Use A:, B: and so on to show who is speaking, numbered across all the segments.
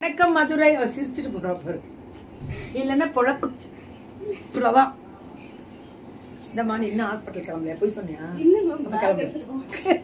A: வணக்கம் மதுரை அவ சிரிச்சிட்டு போறா பாரு இல்லைன்னா பொழப்பு இவ்வளவுதான் இந்த மாதிரி இன்னும் ஹாஸ்பிட்டல் கிளம்பலையா போய் சொன்னியா அப்ப கிளம்பு.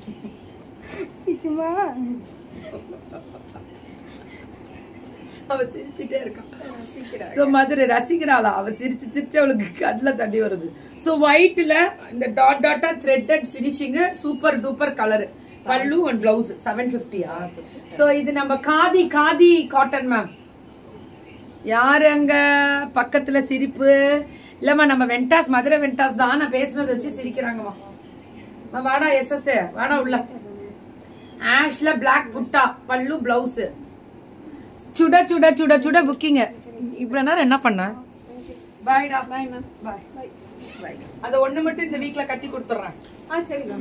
A: அவ சிரிச்சுட்டே இருக்கான் சோ மதுரை ரசிக்கிறாளா அவ சிரிச்சு சிரிச்சு அவளுக்கு கண்ணுல தண்ணி வருது சோ ஒயிட்ல இந்த டாட் டாட்டா threaded finishing super duper colour pallu and blouse seven பிப்டியா சோ இது நம்ம காதி காதி காட்டன் மேம் யாரு அங்க பக்கத்துல சிரிப்பு இல்லம்மா நம்ம வெண்டாஸ் மதுரை வெண்டாஸ் தான் நான் பேசுனதை வச்சு சிரிக்கிறாங்கம்மா அம்மா, வாடா எஸ் எஸ் வாடா உள்ள ஆஷ்ல பிளாக் புட்டா பல்லு பிளவுஸ் சுட சுட சுட சுட புக்கிங்க இவ்வளவு நேரம் என்ன பண்ண பாய்டா பாய் மேம் பாய் பாய் அத ஒண்ணு மட்டும் இந்த வீக்ல கட்டி கொடுத்துறேன்
B: ஆ சரி ma'am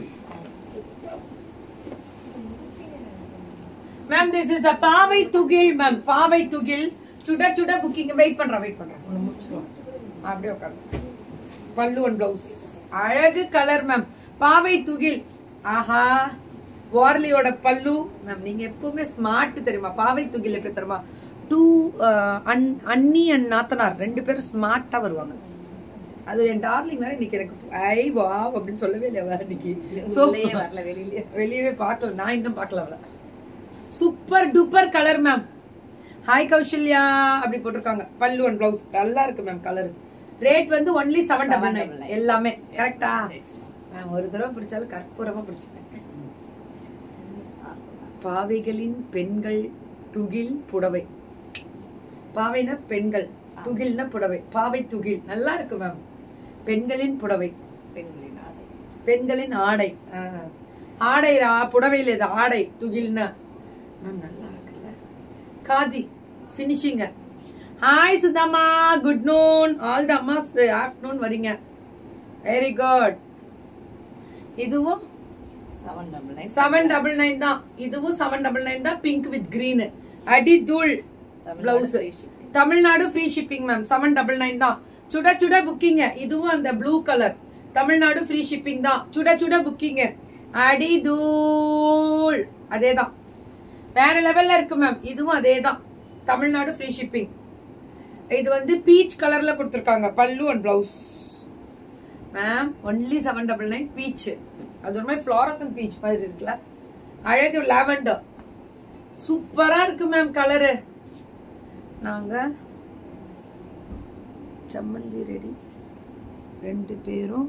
A: ma'am this is uh Paavai Thugil ma'am Paavai துகில் சுட சுட புக்கிங் வெயிட் பண்றேன் வெயிட் பண்றேன் ஒண்ணு முடிச்சிடுவோம் அப்படியே உட்காந்து பல்லு ஒன் பிளவுஸ் அழகு கலர் மேம் பாவை துகில் ஆஹா வார்லியோட பல்லு மேம் நீங்க எப்பவுமே ஸ்மார்ட் தெரியுமா பாவை துகில் எப்படி தெரியுமா டூ அண்ணி அண்ட் நாத்தனார் ரெண்டு பேரும் ஸ்மார்ட்டா வருவாங்க அது என் டார்லிங் வேற இன்னைக்கு எனக்கு ஐ வா அப்படின்னு சொல்லவே இல்லையா வேற இன்னைக்கு சோ
B: வரல வெளியில
A: வெளியவே பார்க்கல நான் இன்னும் பார்க்கல அவளை super duper colour ma'am hi Kausalya அப்படி போட்டிருக்காங்க பல்லு ஒன் பிளவுஸ் நல்லா இருக்கு மேம் கலர் ரேட் வந்து ஒன்லி செவன் டபுள் நைன் எல்லாமே கரெக்டா மேம் ஒரு தடவை பிடிச்சாலும் கற்பூரமா பிடிச்சிப்பேன் பாவைகளின் பெண்கள் துகில் புடவை பாவைனா பெண்கள் துகில்னா புடவை பாவை துகில் நல்லா இருக்கு மேம் பெண்களின் புடவை
B: பெண்களின் ஆடை
A: பெண்களின் ஆடை ஆ. ஆடை ரா- புடவையில இது ஆடை துகில்னா மேம் நல்லா இருக்குல்ல காதி ஃபினிஷிங்க hi Sudama good noon all the அம்மாஸ் ஆஃப்டர்நூன் வரீங்க வெரி குட் இதுவும்
B: seven double nine
A: seven double nine தான் இதுவும் செவன் டபுள் நைன் தான் பிங்க் வித் கிரீன் அடி தூள் blouse Tamil Nadu free shipping ma'am seven double nine தான் சுட சுட புக்கிங்க இதுவும் அந்த blue colour Tamil Nadu free shipping தான் சுட சுட புக்கிங்க அடி தூள் அதேதான் வேற லெவல்ல இருக்கு மேம் இதுவும் அதே தான் தமிழ்நாடு ஃப்ரீ ஷிப்பிங் இது வந்து பீச் கலர்ல கொடுத்துருக்காங்க pallu and blouse ma'am only seven double nine peach அது ஒரு மாதிரி ஃப்ளாரசன் பீச் மாதிரி இருக்குல்ல அழகு லாவெண்டர் சூப்பரா இருக்கு மேம் கலரு நாங்க சம்மந்தி ரெடி ரெண்டு பேரும்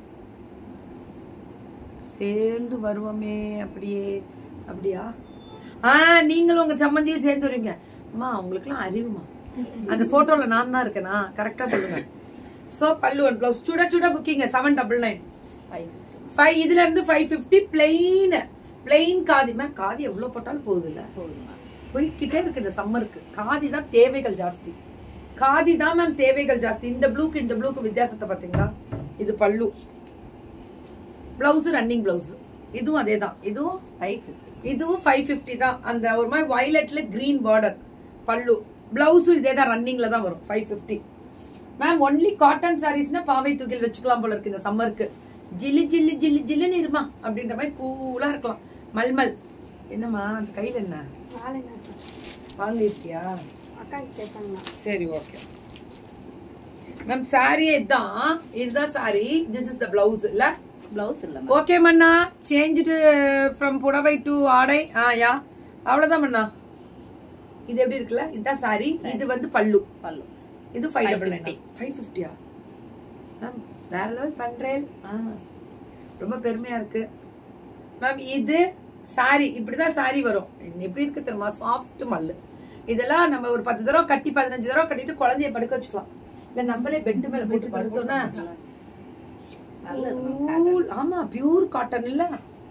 A: சேர்ந்து வருவோமே அப்படியே அப்படியா ஆ நீங்களும் உங்க சம்மந்தியும் சேர்ந்து வருவீங்க அம்மா உங்களுக்குலாம் அறிவுமா அந்த போட்டோல நான் தான் இருக்கேனா கரெக்டா சொல்லுங்க சோ பல்லு ஒன் பிளவுஸ் சுட சுட புக்கிங்க seven double nine
B: five
A: five இதுல இருந்து five fifty plain plain khadi ma'am khadi எவ்வளவு போட்டாலும் போகுது இல்ல
B: போதுமா
A: போய்கிட்டே இருக்கு இந்த சம்மருக்கு காதி தான் தேவைகள் ஜாஸ்தி காதி தான் மேம் தேவைகள் ஜாஸ்தி இந்த ப்ளூக்கு இந்த ப்ளூக்கு வித்தியாசத்தை பாத்தீங்களா இது பல்லு பிளவுஸ் ரன்னிங் பிளவுஸ் இதுவும் அதே தான் இதுவும்
B: ஃபைவ் ஃபிஃப்டி
A: இதுவும் ஃபைவ் ஃபிஃப்டி தான் அந்த ஒரு மாதிரி வயலட்ல கிரீன் பார்டர் பல்லு பிளவுஸும் இதே தான் ரன்னிங்ல தான் வரும் five fifty ma'am only cotton சாரீஸ்னா பாவை தூக்கில் வச்சுக்கலாம் போல இருக்கு இந்த சம்மருக்கு ஜில்லி ஜில்லி ஜில்லி ஜில்லுன்னு இருமா அப்படின்ற மாதிரி கூலா இருக்கலாம் மல்மல் என்னம்மா அந்த கையில என்ன வாங்கிருக்கியா சரி ஓகே மேம் சாரியே இதுதான் இதுதான் sari this is the blouse இல்ல
B: பிளவுஸ் இல்ல
A: ஓகே மண்ணா சேஞ்ச் ஃப்ரம் புடவை டு ஆடை ஆ யா அவ்வளவுதான் மண்ணா இது எப்படி இருக்குல்ல இதுதான் சாரி இது வந்து பல்லு
B: பல்லு
A: இது ஃபைவ் டபுள்
B: 550.
A: நைன் ஃபைவ் ஃபிஃப்டியா மேம் வேற லெவல் பண்றேன் ஆ ரொம்ப பெருமையா இருக்கு மேம் இது சாரி இப்படிதான் சாரி வரும் இது எப்படி இருக்கு தெரியுமா சாஃப்ட் மல்லு இதெல்லாம் நம்ம ஒரு பத்து தடவை கட்டி பதினஞ்சு தடவை கட்டிட்டு குழந்தைய படுக்க வச்சுக்கலாம் இல்ல நம்மளே பெட் மேல போட்டு படுத்தோம்னா
B: நல்லது
A: cool. ஆமா பியூர் காட்டன் இல்ல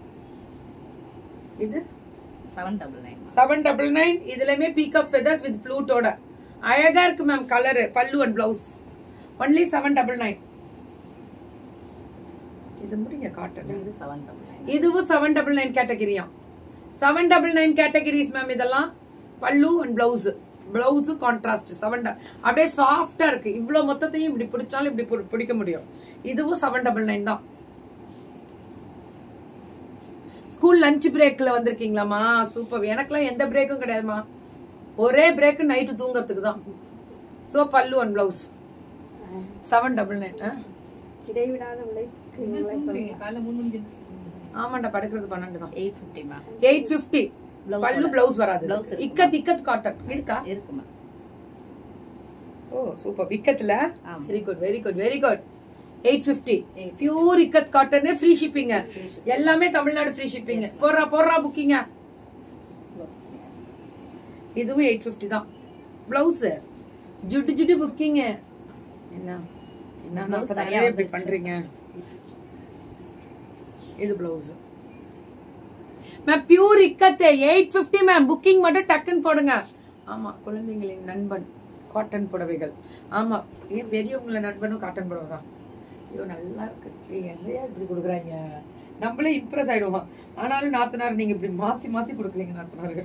A: இது
B: seven double nine
A: seven double nine இதுலயுமே பீக்அப் ஃபெதர்ஸ் வித் ப்ளூட்டோட அழகா இருக்கு ma'am colour pallu and blouse only seven double nine இது முடிங்க காட்டன்
B: இது செவன் டபுள் நைன்
A: இதுவும் செவன் டபுள் நைன் கேட்டகிரியா seven double nine categories ma'am இதெல்லாம் pallu and blouse blouse contrast seven அப்படியே சாஃப்டா இருக்கு இவ்வளவு மொத்தத்தையும் இப்படி பிடிச்சாலும் இப்படி பி- பிடிக்க முடியும் இதுவும் செவன் டபுள் நைன் தான் ஸ்கூல் லஞ்ச் பிரேக்ல வந்திருக்கீங்களாமா சூப்பர் எனக்கெல்லாம் எந்த பிரேக்கும் கிடையாதுமா ஒரே பிரேக் நைட்டு தூங்குறதுக்கு தான் so pallu one blouse seven double nine
C: இடைவிடாத உழைப்பு
B: காலைல மூணு மணிக்கு
A: ஆமாண்டா படுக்கிறது பன்னெண்டு தான்
B: எயிட் ஃபிஃப்டிமா
A: எயிட் பிப்டி
B: Blouse
A: பல்லு
B: ஓட.
A: பிளவுஸ் வராது
B: Blouse இருக்கு.
A: இக்கத் இக்கத் காட்டன் இருக்கா
B: இருக்குமா
A: ஓ சூப்பர் விக்கத்துல
B: ஆமா.
A: Very good very good very good eight fifty
B: Eight.
A: Pure ikat cotton free shipping எல்லாமே தமிழ்நாடு ஃப்ரீ ஷிப்பிங் போடுறா போடுறா புக்கிங்க இதுவும் எயிட் பிப்டி தான் பிளவுஸ் ஜுட்டு ஜுட்டு புக்கிங் என்ன என்ன
B: Blouse
A: அப்ப
B: சரியா
A: நிறைய இப்படி
B: வந்துருச்சு.
A: பண்றீங்க இது blouse ma'am pure ikat eight fifty ma'am booking மட்டும் டக்குன்னு போடுங்க ஆமா குழந்தைங்களின் நண்பன் காட்டன் புடவைகள் ஆமா ஏன் பெரியவங்கள நண்பனும் காட்டன் புடவை தான் ஐயோ நல்லா இருக்கு ஏய், என்னையா இப்படி கொடுக்குறாங்க நம்மளே இம்ப்ரெஸ் ஆயிடுவோம் ஆனாலும் நாத்தனார் நீங்க இப்படி மாத்தி மாத்தி கொடுக்கலீங்க நாத்தனாரு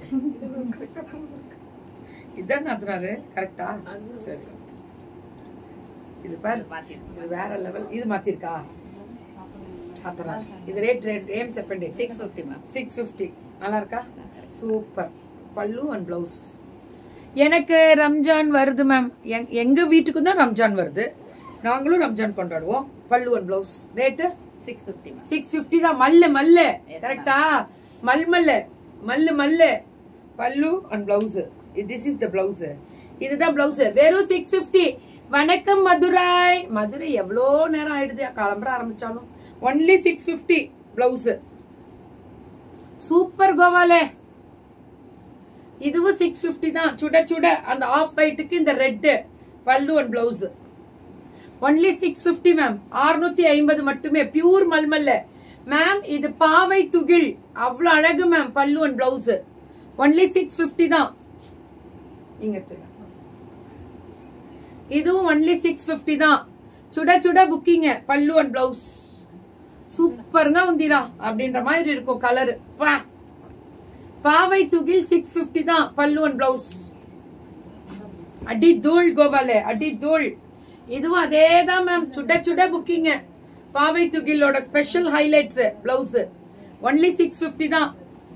A: இதான் நாத்தனாரு கரெக்டா சரி இது பாரு
B: மாத்திருக்கோம்
A: இது வேற லெவல் இது மாத்திருக்கா நாத்தனார் இது ரேட் ரேட் ஏம் చెప్పండి
B: சிக்ஸ் ஃபிஃப்டிமா
A: சிக்ஸ் ஃபிஃப்டி நல்லா இருக்கா சூப்பர் பல்லு அண்ட் பிளவுஸ் எனக்கு ரம்ஜான் வருது மேம் எங்க வீட்டுக்கு தான் ரம்ஜான் வருது நாங்களும் ரம்ஜான் கொண்டாடுவோம் pallu and blouse rate
B: six ஃபிஃப்டிமா
A: சிக்ஸ் ஃபிஃப்டி தான் மல்லு மல்லு
B: Yes,
A: கரெக்டா மல் மல்லு மல்லு மல்லு pallu and blouse this is the blouse இதுதான் பிளவுஸ் வெறும் சிக்ஸ் ஃபிஃப்டி வணக்கம் மதுரை மதுரை எவ்வளோ நேரம் ஆயிடுது கிளம்புற ஆரம்பிச்சாலும் only six fifty blouse super கோவாலே இதுவும் சிக்ஸ் ஃபிஃப்டி தான் சுட சுட அந்த ஆஃப் ஒயிட்டுக்கு இந்த red pallu and blouse only six fifty ma'am அறுநூத்தி ஐம்பது மட்டுமே பியூர் மல்மல்ல மேம் இது பாவை துகில் அவ்வளவு அழகு ma'am pallu and blouse only six fifty தான் நீங்க எடுத்துங்க. இதுவும் ஒன்லி சிக்ஸ் பிப்டி தான் சுட சுட புக்கிங்க பல்லு அண்ட் பிளவுஸ் சூப்பருங்க உந்திரா அப்படின்ற மாதிரி இருக்கும் கலர் பா பாவை துகில் சிக்ஸ் பிப்டி தான் பல்லு அண்ட் பிளவுஸ் அடி தூள் கோபாலே அடி தூள் இதுவும் அதே தான் மேம் சுட சுட புக்கிங் பாவை துகிலோட special highlights blouse only six fifty தான்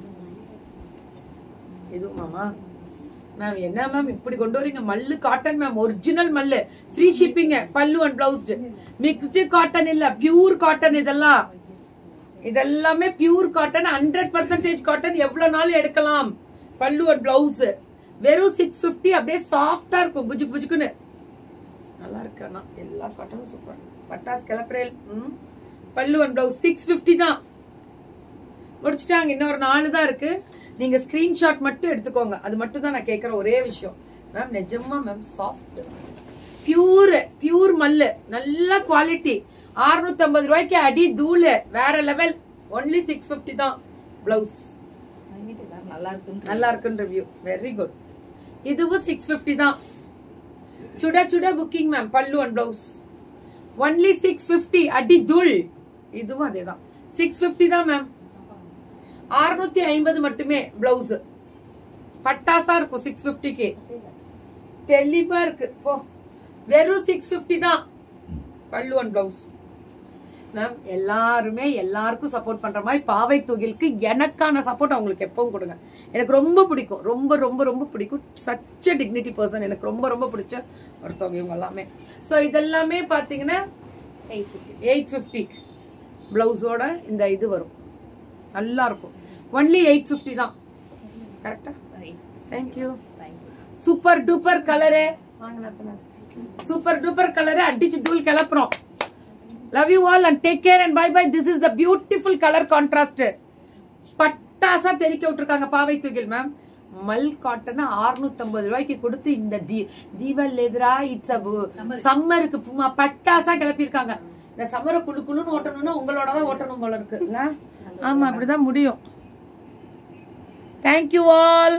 A: இதுவும் மாமா மேம் என்ன மேம் இப்படி கொண்டு வரீங்க mul cotton ma'am original mul free shipping pallu and blouse mixed cotton இல்ல பியூர் காட்டன் இதெல்லாம் இதெல்லாமே pure cotton hundred percentage cotton எவ்வளவு நாள் எடுக்கலாம் பல்லு அண்ட் பிளவுஸ் வெறும் சிக்ஸ் பிப்டி அப்படியே சாஃப்டா இருக்கும் புஜுக்கு புஜுக்குன்னு நல்லா இருக்கு ஆனா எல்லா காட்டனும் சூப்பர் பட்டாஸ் கிளப்புறேல் ம் பல்லு அண்ட் பிளவுஸ் சிக்ஸ் பிப்டி தான் முடிச்சுட்டாங்க இன்னொரு நாலு தான் இருக்கு நீங்க ஸ்கிரீன்ஷாட் மட்டும் எடுத்துக்கோங்க அது மட்டும் தான் நான் கேட்கற ஒரே விஷயம் மேம் நிஜமா மேம் சாஃப்ட் பியூர் பியூர் மல்லு நல்ல குவாலிட்டி 650 ரூபாய்க்கு அடி தூளு வேற லெவல் ஒன்லி சிக்ஸ் பிப்டி தான் பிளவுஸ்
B: வாங்கிட்டு எல்லாரும் நல்லா இருக்குன்னு
A: நல்லா இருக்குன்னு ரிவ்யூ வெரி குட் இதுவும் சிக்ஸ் பிப்டி தான் சுட சுட booking ma'am pallu and blouse only six fifty அடி தூள் இதுவும் அதே தான் சிக்ஸ் பிப்டி தான் மேம் அறுநூத்தி ஐம்பது மட்டுமே பிளவுஸ் பட்டாசா இருக்கும் சிக்ஸ் பிப்டிக்கு தெளிவா இருக்கு போ வெறும் சிக்ஸ் பிப்டி தான் பல்லு அண்ட் பிளவுஸ் மேம் எல்லாருமே எல்லாருக்கும் சப்போர்ட் பண்ற மாதிரி பாவை தொகிலுக்கு எனக்கான சப்போர்ட் அவங்களுக்கு எப்பவும் கொடுங்க எனக்கு ரொம்ப பிடிக்கும் ரொம்ப ரொம்ப ரொம்ப பிடிக்கும் சச்ச டிக்னிட்டி பர்சன் எனக்கு ரொம்ப ரொம்ப பிடிச்ச ஒருத்தவங்க இவங்க எல்லாமே ஸோ இதெல்லாமே பார்த்தீங்கன்னா
B: எயிட் ஃபிஃப்டி
A: எயிட் ஃபிஃப்டி பிளவுஸோட இந்த இது வரும் நல்லா இருக்கும் ஒன்லி எயிட் ஃபிஃப்டி தான் கரெக்டா thank you
B: thank you
A: super duper colour super duper colour அடிச்சு தூள் கிளப்புறோம் love you all and take care and bye bye this is the beautiful colour contrast பட்டாசா தெறிக்க விட்டுருக்காங்க பாவை தூகில் மேம் மல் காட்டன் 650 ரூபாய்க்கு கொடுத்து இந்த தீ தீபாவளி எதிரா இட்ஸ் சம்மருக்கு பட்டாசா கிளப்பியிருக்காங்க இந்த சம்மரை குழு குழுன்னு ஓட்டணும்னா உங்களோட தான் ஓட்டணும் போல இருக்கு இல்ல ஆமா அப்படிதான் முடியும் தேங்க்யூ ஆல்